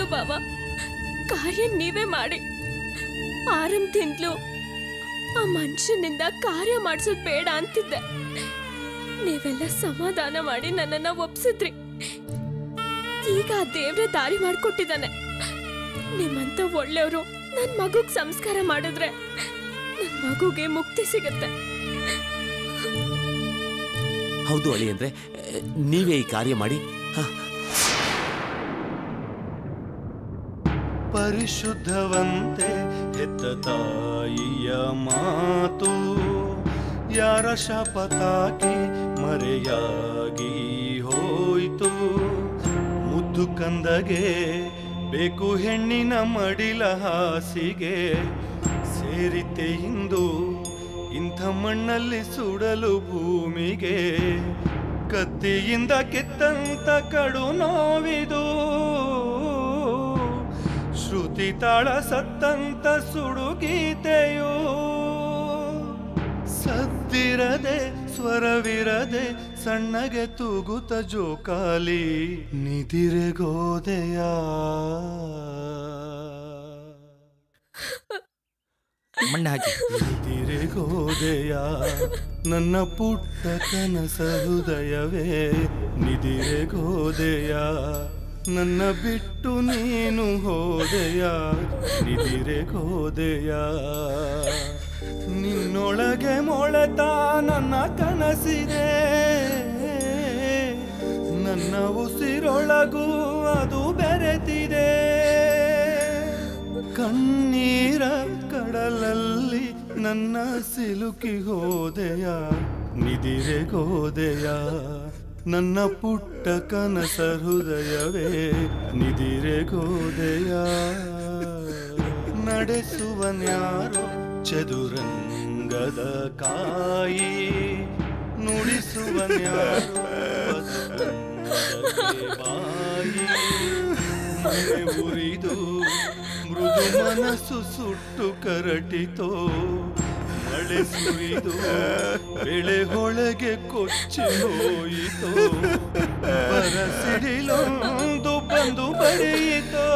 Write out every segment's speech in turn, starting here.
ಬಾವ ಕಾರ್ಯ ನೀವೇ ಮಾಡಿ ಆರಂಭದಿಂದಲೂ ಆ ಮನುಷ್ಯನಿಂದ ಕಾರ್ಯ ಮಾಡಿಸೋದು ಬೇಡ ಅಂತಿದ್ದೆ ನೀವೆಲ್ಲ ಸಮಾಧಾನ ಮಾಡಿ ನನ್ನನ್ನ ಒಪ್ಸಿದ್ರಿ ಈಗ ಆ ದೇವ್ರೆ ದಾರಿ ಮಾಡ್ಕೊಟ್ಟಿದ್ದಾನೆ ನಿಮ್ಮಂತ ಒಳ್ಳೆಯವರು ನನ್ ಮಗುಗ್ ಸಂಸ್ಕಾರ ಮಾಡಿದ್ರೆ ನನ್ ಮಗುಗೆ ಮುಕ್ತಿ ಸಿಗತ್ತೆ ಹೌದು ಅಳಿ ಅಂದ್ರೆ ನೀವೇ ಈ ಕಾರ್ಯ ಮಾಡಿ ಹ, ಪರಿಶುದ್ಧವಂತೆ ಹೆತ್ತ ತಾಯಿಯ ಮಾತು ಯಾರ ಶಾಪತಾಕಿ ಮರೆಯಾಗಿ ಹೋಯಿತು ಮುದ್ದು ಕಂದಗೆ ಬೇಕು ಹೆಣ್ಣಿನ ಮಡಿಲ ಹಾಸಿಗೆ ಸೇರಿತೆ ಇಂದು ಇಂಥ ಮಣ್ಣಲ್ಲಿ ಸುಡಲು ಭೂಮಿಗೆ ಕತ್ತಿಯಿಂದ ಕಿತ್ತಂತ ಕಡು ನೋವಿದು ಶ್ರುತಿ ತಾಳ ಸತ್ತಂತ ಸುಡುಗೀತೆಯೋ ಸದ್ದಿರದೆ ಸ್ವರವಿರದೆ ಸಣ್ಣಗೆ ತೂಗುತ್ತ ಜೋಕಾಲಿ ನಿದಿರೆಗೋದೆಯ ಮಣ್ಣು ಹಾಕಿ ನಿದಿರೆಗೋದೆಯ ನನ್ನ ಪುಟ್ಟ ಕನಸ ಹೃದಯವೇ ನಿದಿರೆಗೋದೆಯ ನನ್ನ ಬಿಟ್ಟು ನೀನು ಹೋದೆಯ ನಿದಿರೆಗೋದೆಯ ನಿನ್ನೊಳಗೆ ಮೊಳೆತ ನನ್ನ ಕನಸಿದೆ ನನ್ನ ಉಸಿರೊಳಗೂ ಅದು ಬೆರೆತಿದೆ ಕಣ್ಣೀರ ಕಡಲಲ್ಲಿ ನನ್ನ ಸಿಲುಕಿ ಹೋದೆಯ ನಿದಿರೆಗೋದೆಯ ನನ್ನ ಪುಟ್ಟ ಕನಸ ಹೃದಯವೇ ನಿದಿರೆಗೋದೆಯ ನಡೆಸುವನ್ಯಾರೋ ಚದುರಂಗದ ಕಾಯಿ ನುಡಿಸುವನ್ಯಾರೋ ಬಸವಣ್ಣಗೆ ಬಾಯಿ ಮನೆ ಉರಿದು ಮೃದು ಮನಸ್ಸು ಸುಟ್ಟು ಕರಟಿತೋ ಮಳೆ ಸುರಿದು ಬೆಳೆ ಹೊಳಗೆ ಕೊಚ್ಚಿ ಹೋಯಿತೋ ಬರಸಿಡಿಲೊಂದು ಬಂದು ಬಡಿಯಿತೋ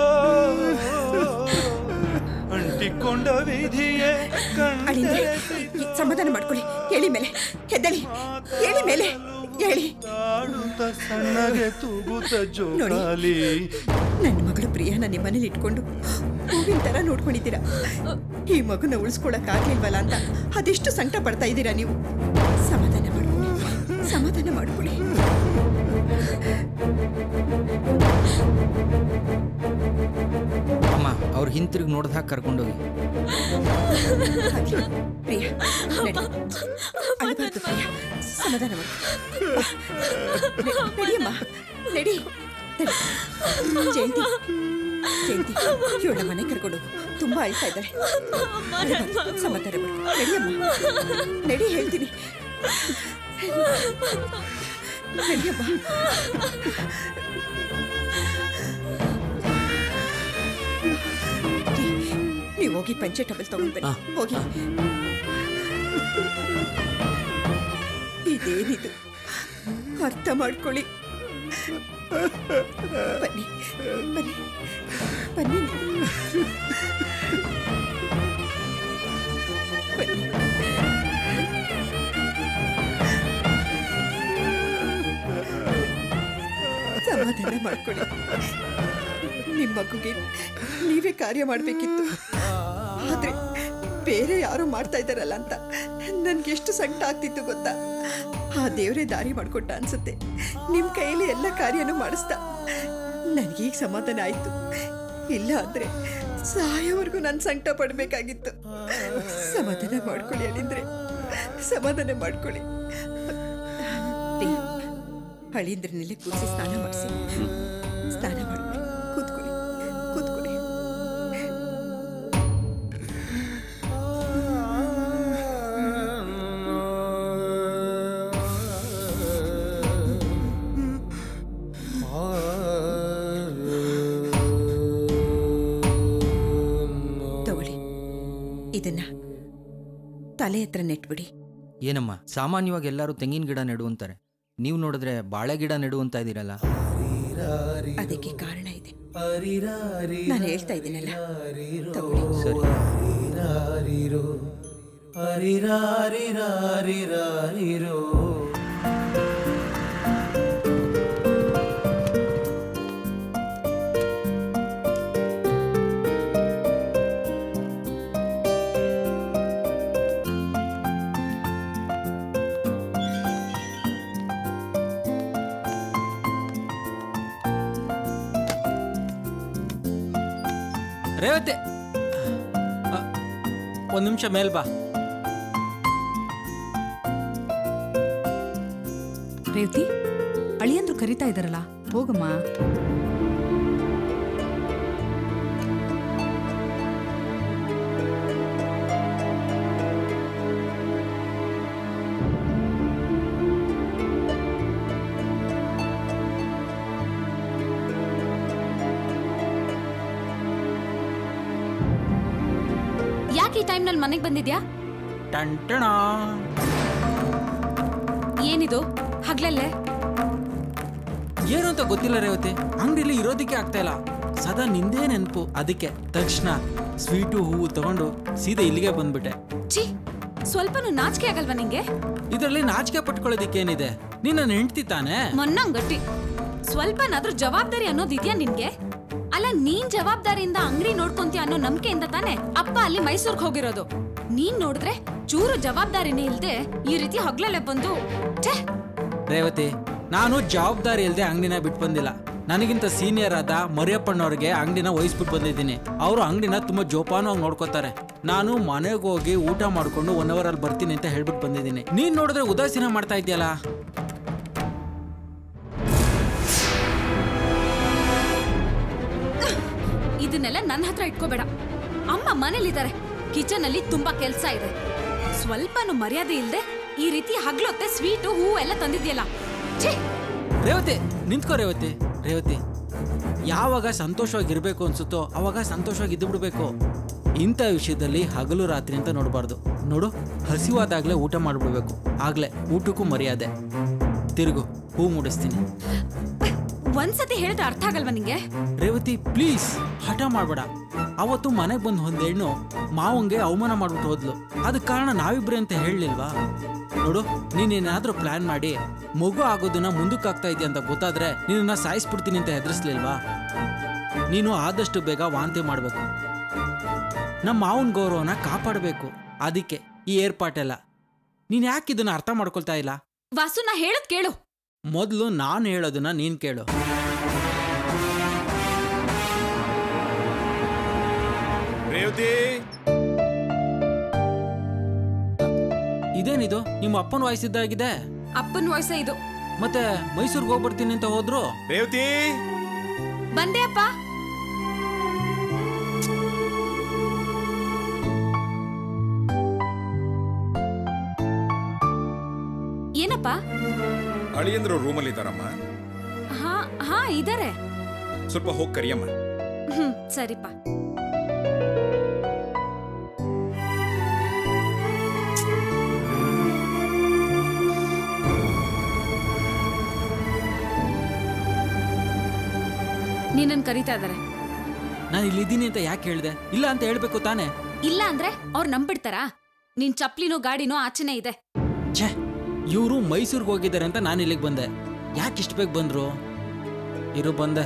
ಅಂಟಿಕೊಂಡ ವಿಧಿಯೇ ಅಳಿಂದ್ರೆ ಕಣ್ಣೆರೆಸಿತೋ. ಸಮಾಧಾನ ಮಾಡ್ಕೊಳ್ಳಿ ಹೇಳಿ ಮೇಲೆ ಎದ್ದಳಿ ಹೇಳಿ ಮೇಲೆ ಹೇಳಿ ತಾಡುತ್ತ ಸಣ್ಣಗೆ ತೂಗುತ್ತ ಜೋಕಾಲಿ ನನ್ನ ಮಗಳು ಪ್ರಿಯಾನ ನಿಮ್ಮ ಮನೇಲಿ ಇಟ್ಕೊಂಡು ಹೂವಿನ ತರ ನೋಡ್ಕೊಂಡಿದ್ದೀರಾ ಈ ಮಗುನ ಉಳಿಸ್ಕೊಳಕ್ ಆಗ್ಲಿಲ್ವಲ್ಲ ಅಂತ ಅದೆಷ್ಟು ಸಂಕಟ ಪಡ್ತಾ ಇದ್ದೀರಾ ನೀವು ಸಮಾಧಾನ ಮಾಡ್ಕೊಳ್ಳಿ ಸಮಾಧಾನ ಮಾಡ್ಕೊಳ್ಳಿ ಅಮ್ಮ ಅವ್ರು ಹಿಂತಿರುಗಿ ನೋಡ್ದಾಗ ಕರ್ಕೊಂಡೋಗಿ ಆಗ್ಲಿ. ಪ್ರಿಯಾ ನಡಿ ಅಳಬಾರ್ದು ಪ್ರಿಯಾ ಸಮಾಧಾನ ಮಾಡು ಬಾ. ನೆ- ನಡಿಯಮ್ಮ ನಡಿ ನಡಿ. ಜಯಂತಿ ಜಯಂತಿ ಇವಳ ಮನೆ ಕರ್ಕೊಂಡು ಹೋಗು. ತುಂಬಾ ಅಳ್ತಾ ಇದ್ದಾಳೆ ಅಳಬಾರ್ದು. ಸಮಾಧಾನ ಮಾಡು ನಡಿಯಮ್ಮ ನಡಿ ಹೇಳ್ತೀನಿ ನಡಿಯಮ್ಮ ನೀವು ಹೋಗಿ ಪಂಚೆ ಟಬಲ್ ತಗೊಂಡ್ ಬನ್ನಿ ಹೋಗಿ ಇದೇನಿದು ಅರ್ಥ ಮಾಡ್ಕೊಳ್ಳಿ ಬನ್ನಿ ಬನ್ನಿ ಬನ್ನಿ ನೀವು. ಬನ್ನಿ ಸಮಾಧಾನ ಮಾಡ್ಕೊಳ್ಳಿ ನಿಮ್ಮ ಮಗುಗೆ ನೀವೇ ಕಾರ್ಯ ಮಾಡಬೇಕಿತ್ತು ಆದ್ರೆ ಬೇರೆ ಯಾರೋ ಮಾಡ್ತಾ ಇದ್ದಾರಲ್ಲ ಅಂತ ನನ್ಗೆ ಎಷ್ಟು ಸಂಕಟ ಆಗ್ತಿತ್ತು ಗೊತ್ತಾ ಆ ದೇವರೇ ದಾರಿ ಮಾಡ್ಕೊಟ್ಟ ಅನ್ಸುತ್ತೆ ನಿಮ್ ಕೈಯಲ್ಲಿ ಎಲ್ಲ ಕಾರ್ಯನೂ ಮಾಡಿಸ್ದ ನನಗೀಗ ಸಮಾಧಾನ ಆಯ್ತು ಇಲ್ಲ ಅಂದ್ರೆ ಸಾಯೋವರೆಗೂ ನಾನು ಸಂಕಟ ಪಡ್ಬೇಕಾಗಿತ್ತು ಸಮಾಧಾನ ಮಾಡ್ಕೊಳ್ಳಿ ಅಳಿಂದ್ರೆ ಸಮಾಧಾನ ಮಾಡ್ಕೊಳ್ಳಿ ರೀ, ಅಳಿಂದ್ರನೆಲ್ಲ ಕೂರಿಸಿ ಸ್ನಾನ ಮಾಡಿಸಿ ಸ್ನಾನ ಮಾಡ್ಕೊಳ್ಳಿ ಕೂತ್ಕೊಳ್ಳಿ ಕೂತ್ಕೊಳ್ಳಿ ತಗೊಳ್ಳಿ ಇದನ್ನ ತಲೆ ಹತ್ರ ನೆಟ್ಬಿಡಿ ಏನಮ್ಮ ಸಾಮಾನ್ಯವಾಗಿ ಎಲ್ಲರೂ ತೆಂಗಿನ ಗಿಡ ನೆಡು ಅಂತಾರೆ ನೀವು ನೋಡಿದ್ರೆ ಬಾಳೆ ಗಿಡ ನೆಡು ಅಂತ ಇದ್ದೀರಲ್ಲ ಅದಕ್ಕೆ ಕಾರಣ ಇದೆ ನಾನು ಹೇಳ್ತಾ ಇದ್ದೀನಲ್ಲ ತಗೊಳ್ಳಿ ಸರಿ ರೇವತಿ ಅ, ಒಂದ್ ನಿಮಿಷ ಮೇಲ್ ಬಾ ರೇವತಿ ಅಳಿಯಂದ್ರು ಕರಿತಾ ಇದಾರಲ್ಲ ಹೋಗಮ್ಮ ಯಾಕೆ ಈ ಟೈಮ್ನಲ್ಲಿ ಮನೆಗೆ ಬಂದಿದ್ಯಾ ಟಂಟಣ ಏನಿದು ಹಗ್ಲಲ್ಲೇ ಏನು ಅಂತ ಗೊತ್ತಿಲ್ಲ ರೇವತಿ ಅಂಗಡಿಲಿ ಇರೋದಕ್ಕೆ ಆಗ್ತಾ ಇಲ್ಲ ಸದಾ ನಿಂದೇ ನೆನಪು ಅದಕ್ಕೆ ತಕ್ಷಣ ಸ್ವೀಟು ಹೂವು ತಗೊಂಡು ಸೀದಾ ಇಲ್ಲಿಗೆ ಬಂದ್ಬಿಟ್ಟೆ ಛೀ ಸ್ವಲ್ಪನೂ ನಾಚಿಕೆ ಆಗಲ್ವಾ ನಿಂಗೆ ಇದರಲ್ಲಿ ನಾಚಿಕೆ ಪಟ್ಕೊಳ್ಳೋದಿಕ್ಕೇನಿದೆ ನೀನ್ ನನ್ನ ಹೆಂಡ್ತಿ ತಾನೇ ಮೊನ್ನಂಗ್ ಗಟ್ಟಿ ಸ್ವಲ್ಪನಾದ್ರೂ ಜವಾಬ್ದಾರಿ ಅನ್ನೋದಿದ್ಯಾ ನಿನ್ಗೆ ಅಲ್ಲ ನೀನ್ ಜವಾಬ್ದಾರಿಯಿಂದ ಅಂಗಡಿ ನೋಡ್ಕೊಂತೀಯ ಅನ್ನೋ ನಂಬಿಕೆಯಿಂದ ತಾನೇ ಅಪ್ಪ ಅಲ್ಲಿ ಮೈಸೂರ್ಗ್ ಹೋಗಿರೋದು ನೀನ್ ನೋಡಿದ್ರೆ ಚೂರು ಜವಾಬ್ದಾರಿನೇ ಇಲ್ದೆ ಈ ರೀತಿ ಹಗ್ಲಲ್ಲೇ ಬಂದು ಛೇ ರೇವತಿ ನಾನು ಜವಾಬ್ದಾರಿ ಇಲ್ಲದೆ ಅಂಗಡಿನ ಬಿಟ್ಟು ಬಂದಿಲ್ಲ ನನಗಿಂತ ಸೀನಿಯರ್ ಆದ ಮರಿಯಪ್ಪಣ್ಣವ್ರಿಗೆ ಅಂಗಡಿನ ವಹಿಸ್ಬಿಟ್ಟು ಬಂದಿದ್ದೀನಿ ಅವರು ಅಂಗಡಿನ ತುಂಬಾ ಜೋಪಾನವಾಗಿ ನೋಡ್ಕೋತಾರೆ ನಾನು ಮನೆಗೆ ಹೋಗಿ ಊಟ ಮಾಡ್ಕೊಂಡು ಒನ್ ಅವರ್ ಅಲ್ಲಿ ಬರ್ತೀನಿ ಅಂತ ಹೇಳ್ಬಿಟ್ಟು ಬಂದಿದ್ದೀನಿ ನೀನ್ ನೋಡಿದ್ರೆ ಉದಾಸೀನ ಮಾಡ್ತಾ ಇದೆಯಲ್ಲ ಇದನ್ನೆಲ್ಲ ನನ್ನ ಹತ್ರ ಇಟ್ಕೋಬೇಡ ಅಮ್ಮ ಮನೇಲಿದ್ದಾರೆ ಕಿಚನ್ ಅಲ್ಲಿ ತುಂಬಾ ಕೆಲ್ಸ ಇದೆ ಸ್ವಲ್ಪನೂ ಮರ್ಯಾದೆ ಇಲ್ದೆ ಈ ರೀತಿ ಹಗ್ಲೊತ್ತೆ ಸ್ವೀಟು ಹೂವು ಎಲ್ಲ ತಂದಿದ್ಯಲ್ಲ ಛೇ ರೇವತಿ ನಿಂತ್ಕೋ ರೇವತಿ ರೇವತಿ ಯಾವಾಗ ಸಂತೋಷವಾಗಿರ್ಬೇಕು ಅನ್ಸುತ್ತೋ ಅವಾಗ ಸಂತೋಷವಾಗಿ ಇದ್ದು ಬಿಡ್ಬೇಕು ಇಂಥ ವಿಷಯದಲ್ಲಿ ಹಗಲು ರಾತ್ರಿ ಅಂತ ನೋಡಬಾರ್ದು ನೋಡು ಹಸಿವಾದಾಗ್ಲೇ ಊಟ ಮಾಡ್ಬಿಡ್ಬೇಕು ಆಗ್ಲೇ ಊಟಕ್ಕೂ ಮರ್ಯಾದೆ ತಿರುಗು ಹೂ ಮುಡಿಸ್ತೀನಿ ಒಂದ್ಸತಿ ಹೇಳಿದ್ರೆ ಅರ್ಥ ಆಗಲ್ವಾ ನಿಂಗೆ ರೇವತಿ ಪ್ಲೀಸ್ ಹಠ ಮಾಡ್ಬೇಡ ಅವತ್ತು ಮನೆಗೆ ಬಂದು ಒಂದ್ ಹೆಣ್ಣು ಮಾವಂಗೆ ಅವಮಾನ ಮಾಡ್ಬಿಟ್ಟು ಹೋದ್ಲು ಅದಕ್ಕೆ ಕಾರಣ ನಾವಿಬ್ರೆ ಅಂತ ಹೇಳಲಿಲ್ವಾ ನೋಡು ನೀನೇನಾದ್ರೂ ಪ್ಲಾನ್ ಮಾಡಿ ಮಗು ಆಗೋದನ್ನ ಮುಂದಕ್ಕೆ ಆಗ್ತಾ ಇದೆಯಾ ಅಂತ ಗೊತ್ತಾದ್ರೆ ನಿನ್ನ ಸಾಯಿಸ್ಬಿಡ್ತೀನಿ ಅಂತ ಹೆದರ್ಸ್ಲಿಲ್ವಾ ನೀನು ಆದಷ್ಟು ಬೇಗ ವಾಂತಿ ಮಾಡಬೇಕು ನಮ್ಮ ಮಾವನ ಗೌರವನ ಕಾಪಾಡಬೇಕು ಅದಕ್ಕೆ ಈ ಏರ್ಪಾಟೆಲ್ಲ ನೀನ್ ಯಾಕೆ ಇದನ್ನ ಅರ್ಥ ಮಾಡ್ಕೊಳ್ತಾ ಇಲ್ಲ ವಾಸು ನಾ ಹೇಳದ್ ಕೇಳು ಮೊದಲು ನಾನು ಹೇಳೋದನ್ನ ನೀನ್ ಕೇಳು ರೇವತಿ ಇದೇನಿದು ನಿಮ್ಮ ಅಪ್ಪನ ವಯಸ್ಸಿದ್ದಾಗಿದೆ ಅಪ್ಪನ ವಯಸ್ಸೇ ಇದು ಮತ್ತೆ ಮೈಸೂರಿಗೆ ಹೋಗ್ಬರ್ತೀನಿ ಅಂತ ಹೋದ್ರು ರೇವತಿ ಬಂದೆ ಅಪ್ಪ ಏನಪ್ಪ ಅಳಿಯಂದ್ರು ರೂಮಲ್ಲಿ ಇದ್ದಾರಮ್ಮ ಹಾ ಹಾ ಇದಾರೆ ಸ್ವಲ್ಪ ಹೋಗಿ ಕರಿಯಮ್ಮ ಹ್ಮ್ ಸರಿಪ್ಪ ನೀನನ್ ಕರೀತಾ ಇದಾರೆ ನಾನು ಇಲ್ಲಿದ್ದೀನಿ ಅಂತ ಯಾಕೆ ಹೇಳಿದೆ ಇಲ್ಲ ಅಂತ ಹೇಳ್ಬೇಕು ತಾನೆ ಇಲ್ಲ ಅಂದ್ರೆ ಅವ್ರು ನಂಬಿಡ್ತಾರಾ ನಿನ್ ಚಪ್ಲಿನೋ ಗಾಡಿನೋ ಆಚೆನೆ ಇದೆ ಛೇ ಇವರು ಮೈಸೂರಿಗೆ ಹೋಗಿದ್ದಾರೆ ಅಂತ ನಾನು ಇಲ್ಲಿಗೆ ಬಂದೆ ಯಾಕೆ ಇಷ್ಟು ಬೇಗ ಬಂದ್ರು ಇರು ಬಂದೆ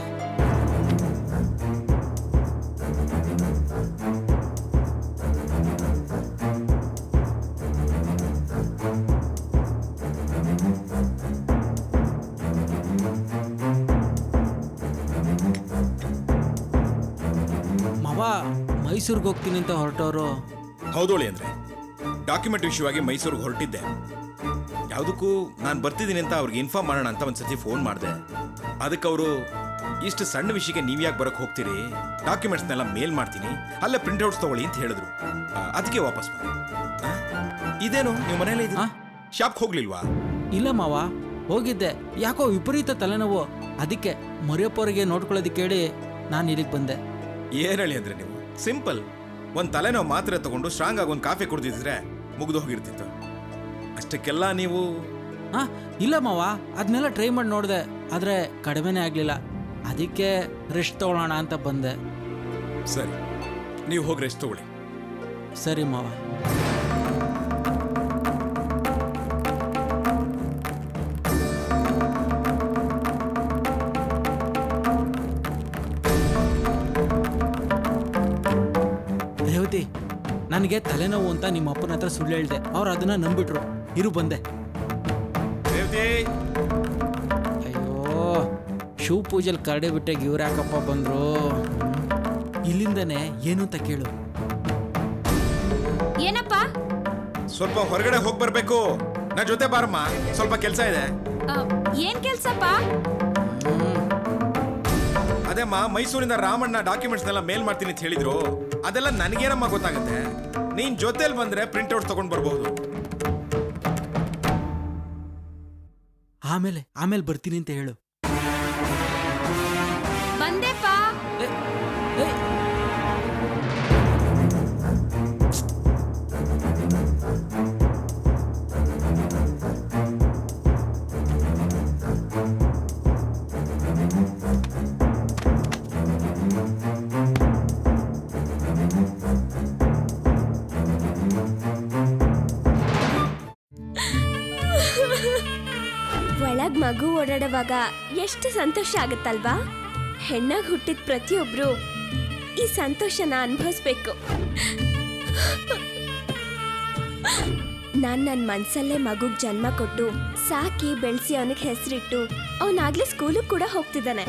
ಮವ ಮೈಸೂರಿಗೆ ಹೋಗ್ತೀನಿ ಅಂತ ಹೊರಟವರು ಹೌದೋಳಿ ಅಂದ್ರೆ ಡಾಕ್ಯುಮೆಂಟ್ ವಿಷಯವಾಗಿ ಮೈಸೂರಿಗೆ ಹೊರಟಿದ್ದೆ ಯಾವುದಕ್ಕೂ ನಾನು ಬರ್ತಿದ್ದೀನಿ ಅಂತ ಅವ್ರಿಗೆ ಇನ್ಫಾರ್ಮ್ ಮಾಡೋಣ ಅಂತ ಒಂದ್ಸತಿ ಫೋನ್ ಮಾಡಿದೆ ಅದಕ್ಕೆ ಅವರು ಇಷ್ಟು ಸಣ್ಣ ವಿಷಯಕ್ಕೆ ನೀವು ಯಾಕೆ ಬರಕ್ಕೆ ಹೋಗ್ತೀರಿ ಡಾಕ್ಯುಮೆಂಟ್ಸ್ನೆಲ್ಲ ಮೇಲ್ ಮಾಡ್ತೀನಿ ಅಲ್ಲೇ ಪ್ರಿಂಟ್ಔಟ್ಸ್ ತಗೊಳ್ಳಿ ಅಂತ ಹೇಳಿದ್ರು ಆ, ಅದಕ್ಕೆ ವಾಪಸ್ ಬಂದೆ ಆ? ಇದೇನು ನೀವು ಮನೇಲಿ ಆ? ಶಾಪ್ಗೆ ಹೋಗ್ಲಿಲ್ವಾ ಇಲ್ಲ ಮಾವ ಹೋಗಿದ್ದೆ ಯಾಕೋ ವಿಪರೀತ ತಲೆನೋವು ಅದಕ್ಕೆ ಮರಿಯಪ್ಪವ್ರಿಗೆ ನೋಡ್ಕೊಳ್ಳೋದಕ್ಕೆ ಹೇಳಿ ನಾನು ಇಲ್ಲಿಗೆ ಬಂದೆ ಏನ್ ಹೇಳಿ ಅಂದ್ರೆ ನೀವು ಸಿಂಪಲ್ ಒಂದ್ ತಲೆನೋವು ಮಾತ್ರೆ ತಗೊಂಡು ಸ್ಟ್ರಾಂಗ್ ಆಗಿ ಒಂದು ಕಾಫಿ ಕುಡ್ದಿದ್ರೆ ಮುಗ್ದು ಹೋಗಿರ್ತಿತ್ತು ಅಷ್ಟಕ್ಕೆಲ್ಲ ನೀವು ಹಾ ಇಲ್ಲ ಮಾವ ಅದನ್ನೆಲ್ಲ ಟ್ರೈ ಮಾಡಿ ನೋಡಿದೆ ಆದರೆ ಕಡಿಮೆನೇ ಆಗಲಿಲ್ಲ ಅದಕ್ಕೆ ರೆಸ್ಟ್ ತಗೊಳ್ಳೋಣ ಅಂತ ಬಂದೆ ಸರಿ ನೀವು ಹೋಗಿ ರೆಸ್ಟ್ ತಗೊಳ್ಳಿ ಸರಿ ಮಾವ ರೇವತಿ ನನಗೆ ತಲೆನೋವು ಅಂತ ನಿಮ್ಮ ಅಪ್ಪನ ಹತ್ರ ಸುಳ್ಳು ಹೇಳ್ದೆ ಅವ್ರು ಅದನ್ನ ನಂಬಿಟ್ರು ಇರು ಬಂದೆ ರೇವತಿ ಅಯ್ಯೋ ಶಿವ ಪೂಜೆಲಿ ಕರಡೆ ಬಿಟ್ಟಾಗ ಇವ್ರು ಯಾಕಪ್ಪ ಬಂದ್ರು ಇಲ್ಲಿಂದನೇ ಏನು ಅಂತ ಕೇಳು ಏನಪ್ಪ ಸ್ವಲ್ಪ ಹೊರಗಡೆ ಹೋಗಿ ಬರ್ಬೇಕು ನಾ ಜೊತೆ ಬಾರಮ್ಮ ಸ್ವಲ್ಪ ಕೆಲಸ ಇದೆ ಆ, ಏನ್ ಕೆಲ್ಸಪ್ಪ ಅದೇಮ್ಮ ಮೈಸೂರಿಂದ ರಾಮಣ್ಣ ಡಾಕ್ಯುಮೆಂಟ್ಸ್ನೆಲ್ಲ ಮೇಲ್ ಮಾಡ್ತೀನಿ ಅಂತ ಹೇಳಿದ್ರು ಅದೆಲ್ಲ ನನಗೇನಮ್ಮ ಗೊತ್ತಾಗುತ್ತೆ ನೀನ್ ಜೊತೆಲಿ ಬಂದ್ರೆ ಪ್ರಿಂಟ್ಔಟ್ ತಗೊಂಡ್ ಬರ್ಬಹುದು ಆಮೇಲೆ ಆಮೇಲೆ ಬರ್ತೀನಿ ಅಂತ ಹೇಳು ಬಂದೆಪ್ಪ ಒಳಗ್ ಮಗು ಓಡಾಡುವಾಗ ಎಷ್ಟು ಸಂತೋಷ ಆಗುತ್ತಲ್ವಾ ಹೆಣ್ಣಾಗ್ ಹುಟ್ಟಿದ ಪ್ರತಿಯೊಬ್ರು ಈ ಸಂತೋಷನ ಅನುಭವಿಸ್ಬೇಕು ನಾನ್ ನನ್ನ ಮನ್ಸಲ್ಲೇ ಮಗುಗ್ ಜನ್ಮ ಕೊಟ್ಟು ಸಾಕಿ ಬೆಳೆಸಿ ಅವನಿಗೆ ಹೆಸರಿಟ್ಟು ಅವನಾಗ್ಲೇ ಸ್ಕೂಲಿಗೆ ಕೂಡ ಹೋಗ್ತಿದ್ದಾನೆ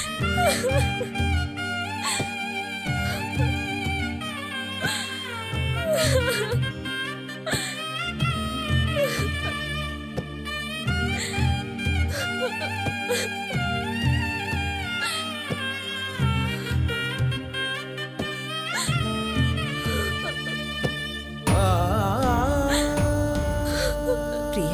ಪ್ರಿಯ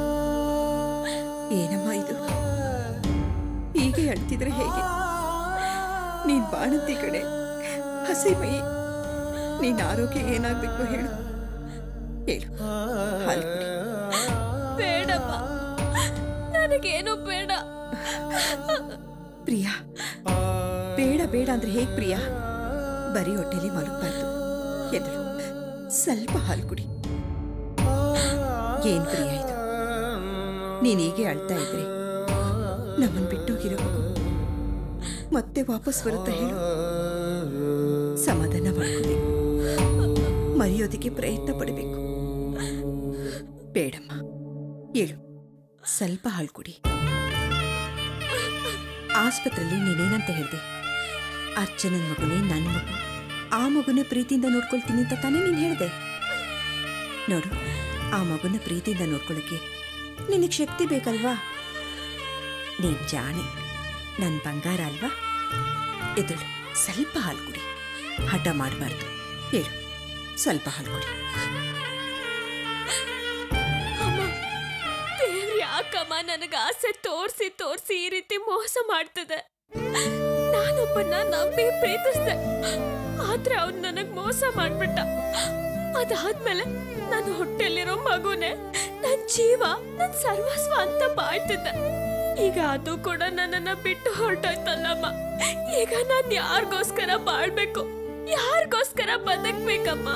ಏನಮ್ಮ ಇದು ಹೀಗೆ ಅಳ್ತಿದ್ರೆ ಹೇಗೆ ನೀನ್ ಬಾಣಂತಿ ಕಡೆ ಹಸಿ ಮೈ ನಿನ್ನ ಆರೋಗ್ಯ ಏನಾಗ್ಬೇಕು ಹೇಳು ಹೇಳು ಹಾಲು ಕುಡಿ. ಬೇಡಪ್ಪ ನನಗೇನು ಬೇಡ ಪ್ರಿಯ ಬೇಡ ಬೇಡ ಅಂದ್ರೆ ಹೇಗ್ ಪ್ರಿಯ ಬರೀ ಹೊಟ್ಟೆಲಿ ಮಲಗಬಾರ್ದು ಎದುರು ಸ್ವಲ್ಪ ಹಾಲು ಕುಡಿ ಏನ್ ಪ್ರಿಯ ಇದು ನೀನ್ ಹೀಗೆ ಅಳ್ತಾ ಇದ್ರೆ ನಮ್ಮನ್ ಬಿಟ್ಟೋಗಿರೋ ಮಗು ಮತ್ತೆ ವಾಪಸ್ ಬರುತ್ತಾ ಹೇಳು ಸಮಾಧಾನ ಮಾಡ್ಕೋಬೇಕು ಮರೆಯೋದಕ್ಕೆ ಪ್ರಯತ್ನ ಪಡಬೇಕು ಬೇಡಮ್ಮ ಹೇಳು ಸ್ವಲ್ಪ ಹಾಲು ಕುಡಿ ಆಸ್ಪತ್ರೆಯಲ್ಲಿ ನೀನೇನಂತ ಹೇಳ್ದೆ ಅರ್ಚನನ್ ಮಗುನೇ ನನ್ನ ಮಗು ಆ ಮಗುನೇ ಪ್ರೀತಿಯಿಂದ ನೋಡ್ಕೊಳ್ತೀನಿ ಅಂತ ತಾನೇ ನೀನು ಹೇಳ್ದೆ ನೋಡು ಆ ಮಗುನ ಪ್ರೀತಿಯಿಂದ ನೋಡ್ಕೊಳ್ಳೋಕೆ ನಿನಗೆ ಶಕ್ತಿ ಬೇಕಲ್ವಾ ನೀನ್ ಜಾಣೆ ನನ್ನ ಬಂಗಾರ ಅಲ್ವಾ ಎದುಳು ಸ್ವಲ್ಪ ಹಾಲು ಕುಡಿ ಹಠ ಮಾಡಬಾರ್ದು ಹೇಳು ಸ್ವಲ್ಪ ಹಾಲು ಕುಡಿ ಅಮ್ಮ ದೇವ್ರು ಯಾಕಮ್ಮ ನನಗ ಆಸೆ ತೋರ್ಸಿ ತೋರ್ಸಿ ಈ ರೀತಿ ಮೋಸ ಮಾಡ್ತದೆ ನಾನೊಬ್ಬನ್ನ ನಂಬಿ ಪ್ರೀತಿಸ್ದೆ ಆದ್ರೆ ಅವ್ನು ನನಗ್ ಮೋಸ ಮಾಡ್ಬಿಟ್ಟ ಅದಾದ್ಮೇಲೆ ನನ್ನ ಹೊಟ್ಟೆಲಿರೋ ಮಗುನೇ ನನ್ ಜೀವ ನನ್ ಸರ್ವಸ್ವ ಅಂತ ಬಾಳ್ತಿದ್ದೆ ಈಗ ಅದು ಕೂಡ ನನ್ನನ್ನ ಬಿಟ್ಟು ಹೊರಟೋಯ್ತಲ್ಲಮ್ಮ ಈಗ ನಾನ್ ಯಾರಿಗೋಸ್ಕರ ಬಾಳ್ಬೇಕು ಯಾರಿಗೋಸ್ಕರ ಬದುಕ್ಬೇಕಮ್ಮ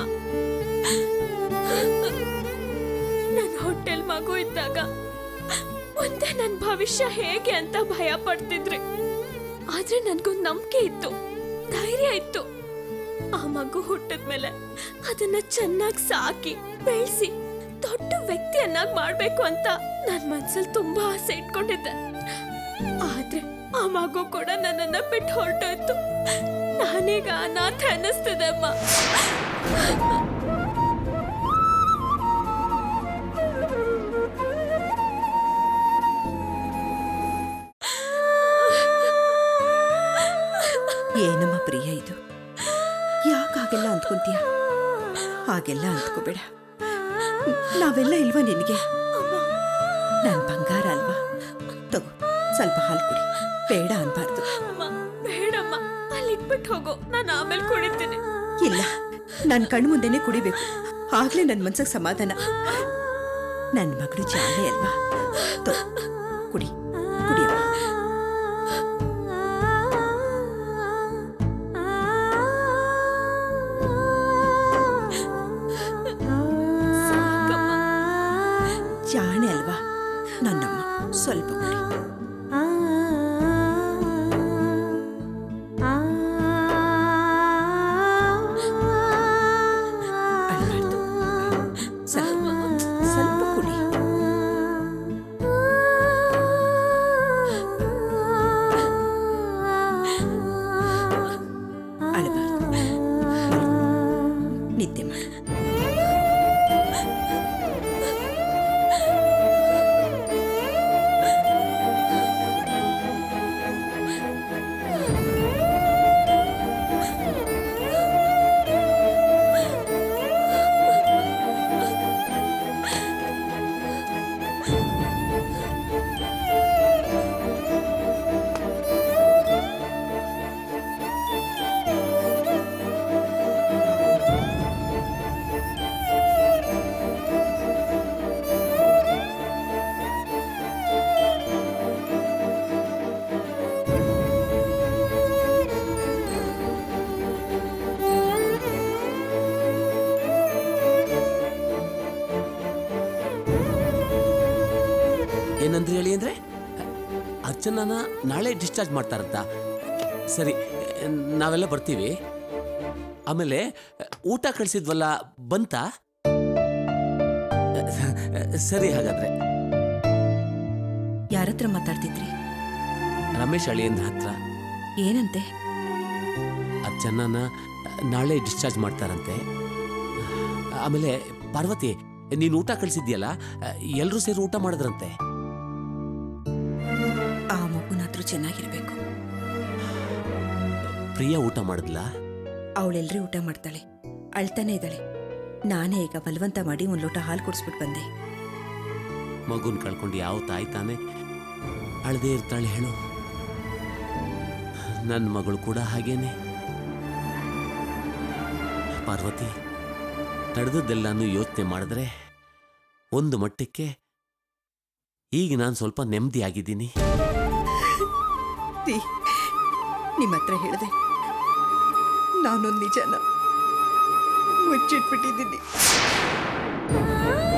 ನನ್ನ ಹೊಟ್ಟೆಲ್ ಮಗು ಇದ್ದಾಗ ಮುಂದೆ ನನ್ನ ಭವಿಷ್ಯ ಹೇಗೆ ಅಂತ ಭಯ ಪಡ್ತಿದ್ರಿ ಆದ್ರೆ ನನ್ಗೊಂದ್ ನಂಬಿಕೆ ಇತ್ತು ಧೈರ್ಯ ಇತ್ತು ಆ ಮಗು ಹುಟ್ಟಿದ್ಮೇಲೆ ಅದನ್ನ ಚೆನ್ನಾಗಿ ಸಾಕಿ ಬೆಳೆಸಿ ದೊಡ್ಡ ವ್ಯಕ್ತಿಯನ್ನಾಗಿ ಮಾಡ್ಬೇಕು ಅಂತ ನನ್ ಮನ್ಸಲ್ಲಿ ತುಂಬಾ ಆಸೆ ಇಟ್ಕೊಂಡಿದ್ದೆ ಆದ್ರೆ ಆ ಮಗು ಕೂಡ ನನ್ನನ್ನ ಬಿಟ್ಟು ಹೊರಟೋಯ್ತು ನಾನೀಗ ಅನಾಥ ಅನ್ನಿಸ್ತಿದೆ ಅಮ್ಮ ಏನಮ್ಮ ಪ್ರಿಯ ಇದು ಯಾಕಾಗೆಲ್ಲ ಅಂದ್ಕೊಂತೀಯ ಹಾಗೆಲ್ಲ ಅಂದ್ಕೋಬೇಡ ನಾವೆಲ್ಲ ಇಲ್ವಾ ನಿನಗೆ ನನ್ ಬಂಗಾರ ಅಲ್ವಾ ತಗೋ ಸ್ವಲ್ಪ ಹಾಲು ಕುಡಿ ಬೇಡ ಅನ್ಬಾರ್ದು ಅಮ್ಮ ಬೇಡಮ್ಮ ಅಲ್ಲಿ ಇಟ್ಬಿಟ್ಟು ಹೋಗು ನಾನು ಆಮೇಲೆ ಕುಡಿತೀನಿ ಇಲ್ಲ ನನ್ನ ಕಣ್ಣು ಮುಂದೆನೆ ಕುಡಿಬೇಕು ಆಗ್ಲೇ ನನ್ನ ಮನ್ಸಿಗೆ ಸಮಾಧಾನ ನನ್ನ ಮಗಳು ಜಾಣೆ ಅಲ್ವಾ ತಗೋ ಕುಡಿ ಕುಡಿಯಮ್ಮ ಜಾಣೆ ಅಲ್ವಾ ನನ್ನಮ್ಮ ಸ್ವಲ್ಪ ಕುಡಿ. ಅಳ್ಬಾರ್ದು. ಸ್ವಲ್ಪ ಸ್ವಲ್ಪ ಕುಡಿ ಅಳಬಾರ್ದು ನಿದ್ದೆ ಮಾಡು ಏನಂದ್ರಿ ಹೇಳಿ ಅಂದ್ರೆ ಅರ್ಚನಾನ ನಾಳೆ ಡಿಸ್ಚಾರ್ಜ್ ಮಾಡ್ತಾರಂತ ಸರಿ ನಾವೆಲ್ಲ ಬರ್ತೀವಿ ಆಮೇಲೆ ಊಟ ಕಳಿಸಿದ್ವಲ್ಲ ಬಂತ ಸರಿ ಹಾಗಾದ್ರೆ ಯಾರತ್ರ ಮಾತಾಡ್ತಿದ್ರಿ ರಮೇಶ್ ಅಳಿಯಂದ್ರ ಹತ್ರ ಏನಂತೆ ಅರ್ಚನಾನ ನಾಳೆ ಡಿಸ್ಚಾರ್ಜ್ ಮಾಡ್ತಾರಂತೆ ಆಮೇಲೆ ಪಾರ್ವತಿ ನೀನು ಊಟ ಕಳಿಸಿದ್ಯಲ್ಲ ಎಲ್ಲರೂ ಸೇರಿ ಊಟ ಮಾಡಿದ್ರಂತೆ ಆ ಮಗುನಾದ್ರೂ ಚೆನ್ನಾಗಿರ್ಬೇಕು ಪ್ರಿಯಾ ಊಟ ಮಾಡಿದ್ಲಾ ಅವಳೆಲ್ರಿ ಊಟ ಮಾಡ್ತಾಳೆ ಅಳ್ತಾನೆ ಇದ್ದಾಳೆ ನಾನೇ ಈಗ ಬಲವಂತ ಮಾಡಿ ಒಂದು ಲೋಟ ಹಾಲು ಕುಡಿಸ್ಬಿಟ್ಟು ಬಂದೆ ಮಗುನ್ ಕಳ್ಕೊಂಡು ಯಾವ ತಾಯಿ ತಾನೆ ಅಳದೇ ಇರ್ತಾಳೆ ಹೇಳು ನನ್ನ ಮಗಳು ಕೂಡ ಹಾಗೇನೆ ಪಾರ್ವತಿ ನಡೆದದ್ದೆಲ್ಲಾನು ಯೋಚನೆ ಮಾಡಿದ್ರೆ ಒಂದು ಮಟ್ಟಕ್ಕೆ ಈಗ ನಾನು ಸ್ವಲ್ಪ ನೆಮ್ಮದಿಯಾಗಿದ್ದೀನಿ ರೀ, ನಿಮ್ಮ ಹತ್ರ ಹೇಳಿದೆ ನಾನೊಂದು ನಿಜನ ಮುಚ್ಚಿಟ್ಬಿಟ್ಟಿದ್ದೀನಿ